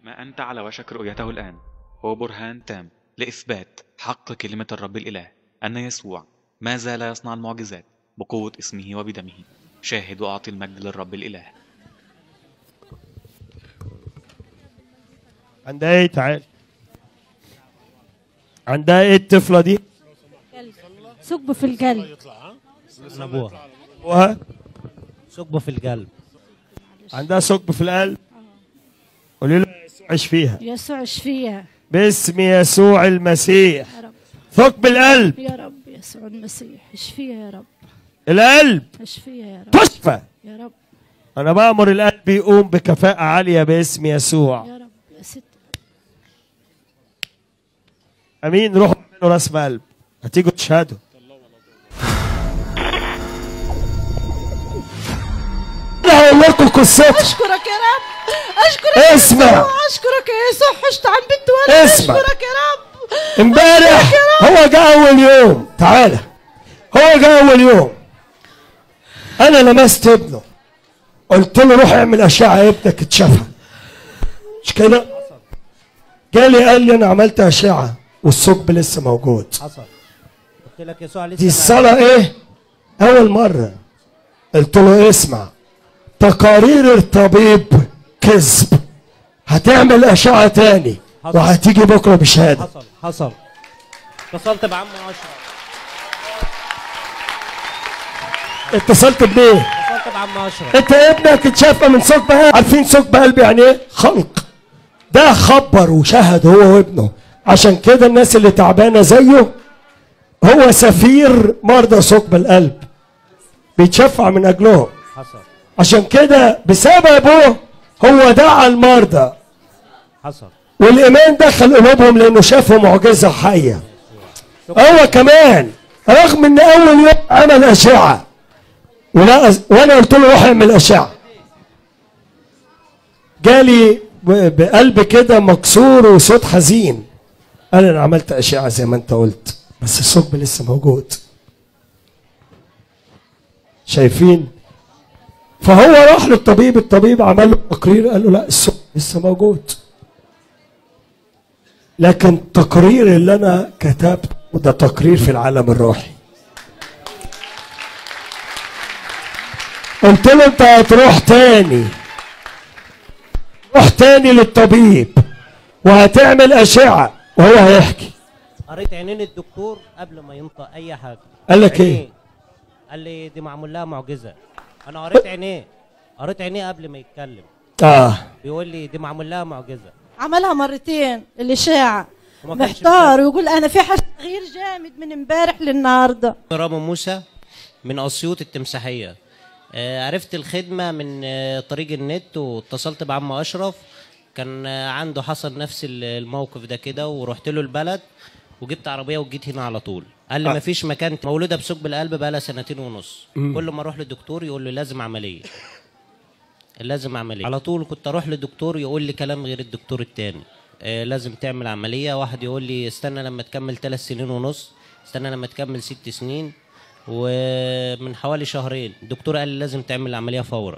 ما أنت على وشك رؤيته الآن هو برهان تام لإثبات حق كلمة الرب الإله أن يسوع ما زال يصنع المعجزات بقوة اسمه وبدمه شاهد وأعطي المجد للرب الإله عندها ايه تعال عندها ايه الطفله دي ثقب في القلب من ابوها وها ثقبه في القلب عندها ثقب في القلب قولي له يا يسوع عيش فيها يسوع اشفيها باسم يسوع المسيح يا رب ثقب القلب يا رب يسوع المسيح اشفيها يا رب القلب اشفيها يا رب تشفى يا رب انا بامر القلب يقوم بكفاءه عاليه باسم يسوع يا رب يا ست امين روحوا اعملوا رسم قلب هتيجوا تشهدوا انا هقول لكم قصتي اشكرك يا رب اشكرك اسمع. يا يسوع اشكرك يا يسوع حشت عن بنت ولد اسمع. اشكرك يا رب امبارح هو جاء اول يوم تعالى هو جاء اول يوم انا لمست ابنه قلت له روح اعمل اشعه ابنك اتشفى مش كده جالي قال لي انا عملت اشعه والثقب لسه موجود حصل قلت لك يسوع لسه دي الصلاه ايه اول مره قلت له اسمع تقارير الطبيب كذب هتعمل اشعه تاني حصل. وهتيجي بكره بشهاده حصل حصل اتصلت بعم اشرف اتصلت بمين اتصلت بعم اشرف انت ابنك اتشافى من ثقب قلب عارفين ثقب قلب يعني ايه خلق ده خبر وشهد هو وابنه عشان كده الناس اللي تعبانه زيه هو سفير مرضى ثقب القلب بيتشفع من اجلهم حصل عشان كده بسببه هو دعا المرضى حصل والايمان دخل قلوبهم لانه شافوا معجزه حيه هو كمان رغم ان اول يوم عمل اشعه ولا وانا قلت له روح اعمل اشعه جالي ب- بقلب كده مكسور وصوت حزين قال انا عملت اشعه زي ما انت قلت بس الثقب لسه موجود شايفين فهو راح للطبيب الطبيب عمل له تقرير قال له لا الثقب لسه موجود لكن التقرير اللي انا كتبته ده تقرير في العالم الروحي قلت له انت هتروح تاني روح تاني للطبيب وهتعمل اشعه وهو هيحكي قريت عينين الدكتور قبل ما ينطق اي حاجه قال لك عينيه. ايه قال لي دي معمول لها معجزه انا قريت عينيه قريت عينيه قبل ما يتكلم اه بيقول لي دي معمول لها معجزه عملها مرتين الاشاعه وما كانش محتار ويقول انا في حاجه تغيير جامد من امبارح للنهارده رامي موسى من اسيوط التمساحيه آه، عرفت الخدمه من آه، طريق النت واتصلت بعم اشرف كان آه، عنده حصل نفس ال- الموقف ده كده ورحت له البلد وجبت عربيه وجيت هنا على طول قال لي آه. مفيش مكان مولوده بثقب القلب بقى لها سنتين ونص كل ما اروح للدكتور يقول لي لازم عمليه لازم عمليه على طول كنت اروح لدكتور يقول لي كلام غير الدكتور التاني آه لازم تعمل عمليه واحد يقول لي استنى لما تكمل ثلاث سنين ونص استنى لما تكمل ست سنين ومن حوالي شهرين الدكتور قال لي لازم تعمل عمليه فورا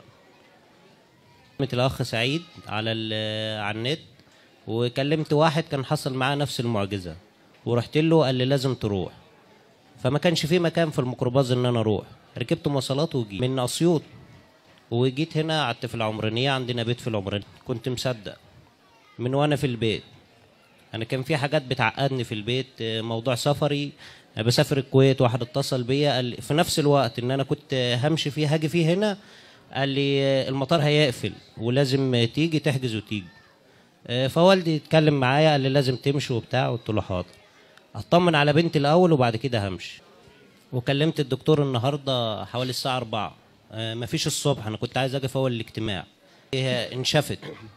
كلمت الاخ سعيد على ال- على النت وكلمت واحد كان حصل معاه نفس المعجزه ورحت له قال لي لازم تروح فما كانش في مكان في الميكروباص ان انا اروح ركبت مواصلات وجيت من اسيوط وجيت هنا قعدت في العمرانيه عندنا بيت في العمرانيه كنت مصدق من وانا في البيت انا كان في حاجات بتعقدني في البيت آه، موضوع سفري آه، بسافر الكويت واحد اتصل بيا قال لي في نفس الوقت ان انا كنت آه، همشي فيه هاجي فيه هنا قال لي آه، المطار هيقفل ولازم آه، تيجي تحجز وتيجي آه، فوالدي اتكلم معايا قال لي لازم تمشي وبتاع قلت له حاضر اطمن على بنتي الاول وبعد كده همشي وكلمت الدكتور النهارده حوالي الساعه 4 آه، مفيش الصبح انا كنت عايز اجي في اول الاجتماع هي انشفت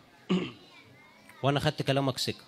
وانا خدت كلامك ثقه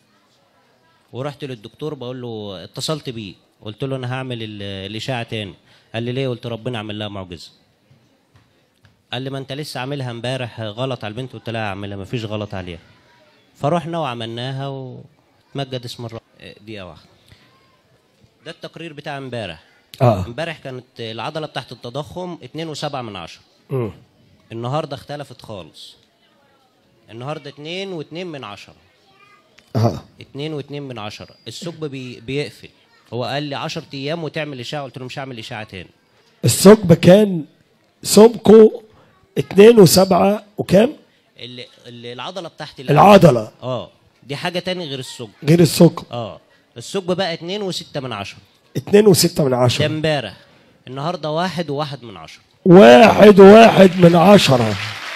ورحت للدكتور بقول له اتصلت بيه قلت له انا هعمل ال- الاشاعه تاني قال لي ليه قلت ربنا عمل لها معجزه قال لي ما انت لسه عاملها امبارح غلط على البنت قلت لها اعملها ما فيش غلط عليها فرحنا وعملناها وتمجد اسم الرب اه، دقيقه واحده ده التقرير بتاع امبارح اه امبارح كانت العضله بتاعت التضخم 2.7 من عشرة مم. النهارده اختلفت خالص النهارده اتنين واتنين من عشرة اه اتنين واتنين من عشرة الثقب بي بيقفل هو قال لي 10 ايام وتعمل اشعه قلت له مش هعمل اشعه تاني الثقب كان سمكه اتنين وسبعة وكام؟ اللي اللي العضله بتاعت القلب. العضلة اه دي حاجه تاني غير الثقب غير الثقب اه الثقب بقى اتنين وستة من عشرة اتنين وستة من ده عشرة امبارح النهارده واحد وواحد من عشرة واحد واحد من عشرة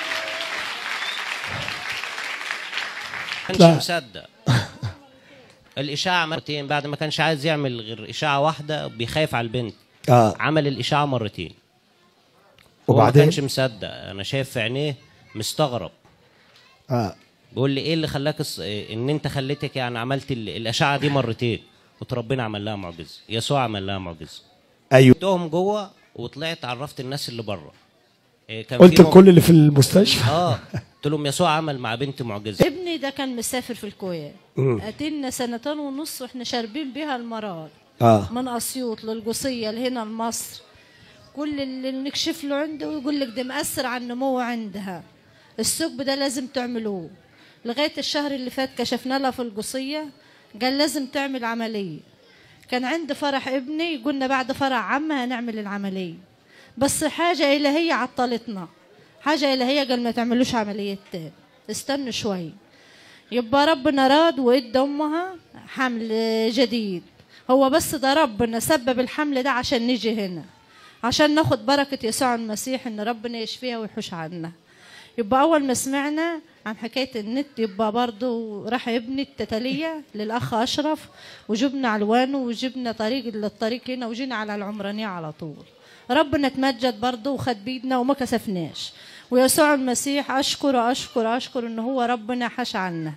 كانش لا. مصدق الاشاعه مرتين بعد ما كانش عايز يعمل غير اشاعه واحده بيخاف على البنت اه عمل الاشاعه مرتين هو ما وبعدين كانش مصدق انا شايف في عينيه مستغرب اه بيقول لي ايه اللي خلاك الص- إيه ان انت خليتك يعني عملت ال- الاشعه دي مرتين قلت ربنا عمل لها معجزه يسوع عمل لها معجزه ايوه جبتهم جوه وطلعت عرفت الناس اللي بره إيه كان قلت في مم- لكل اللي في المستشفى اه قلت لهم يسوع عمل مع بنت معجزه ابني ده كان مسافر في الكويت قاتلنا سنتين ونص واحنا شاربين بيها المرار اه من اسيوط للقصيه لهنا لمصر كل اللي نكشف له عنده ويقول لك ده مأثر على النمو عندها الثقب ده لازم تعملوه لغايه الشهر اللي فات كشفنا لها في القصيه قال لازم تعمل عمليه كان عند فرح ابني قلنا بعد فرح عمها هنعمل العمليه بس حاجه الهيه عطلتنا حاجه الهيه قال ما تعملوش عمليه تاني استنوا شوي يبقى ربنا راد وادى امها حمل جديد هو بس ده ربنا سبب الحمل ده عشان نيجي هنا عشان ناخد بركة يسوع المسيح ان ربنا يشفيها ويحوش عنا يبقى اول ما سمعنا عن حكاية النت يبقى برضو راح ابني التتالية للاخ اشرف وجبنا علوانه وجبنا طريق للطريق هنا وجينا على العمرانية على طول ربنا اتمجد برضه وخد بيدنا وما كسفناش ويسوع المسيح اشكر اشكر اشكر ان هو ربنا حش عنا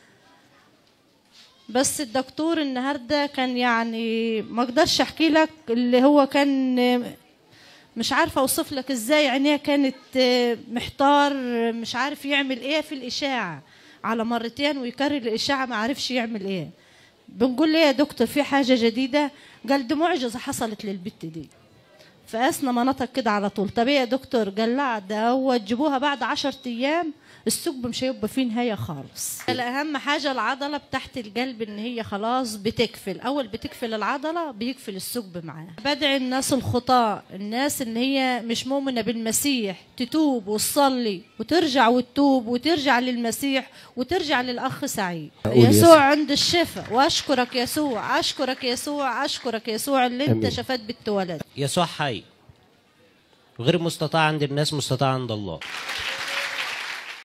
بس الدكتور النهارده كان يعني ما اقدرش احكي لك اللي هو كان مش عارفه اوصف لك ازاي عينيه كانت محتار مش عارف يعمل ايه في الاشاعه على مرتين ويكرر الاشاعه ما عرفش يعمل ايه بنقول له يا دكتور في حاجه جديده قال دي معجزه حصلت للبت دي فقاسنا مناطق كده على طول طب ايه يا دكتور قال لا ده هو تجيبوها بعد عشر ايام الثقب مش هيبقى فيه نهايه خالص الاهم حاجه العضله بتاعت القلب ان هي خلاص بتكفل اول بتكفل العضله بيكفل الثقب معاها بدعي الناس الخطاة الناس اللي هي مش مؤمنه بالمسيح تتوب وتصلي وترجع وتتوب وترجع للمسيح وترجع للاخ سعيد أقول يا يسوع سيدي. عند الشفاء واشكرك يسوع اشكرك يسوع اشكرك يسوع اللي انت أمين. شفات بالتولد يسوع حي غير مستطاع عند الناس مستطاع عند الله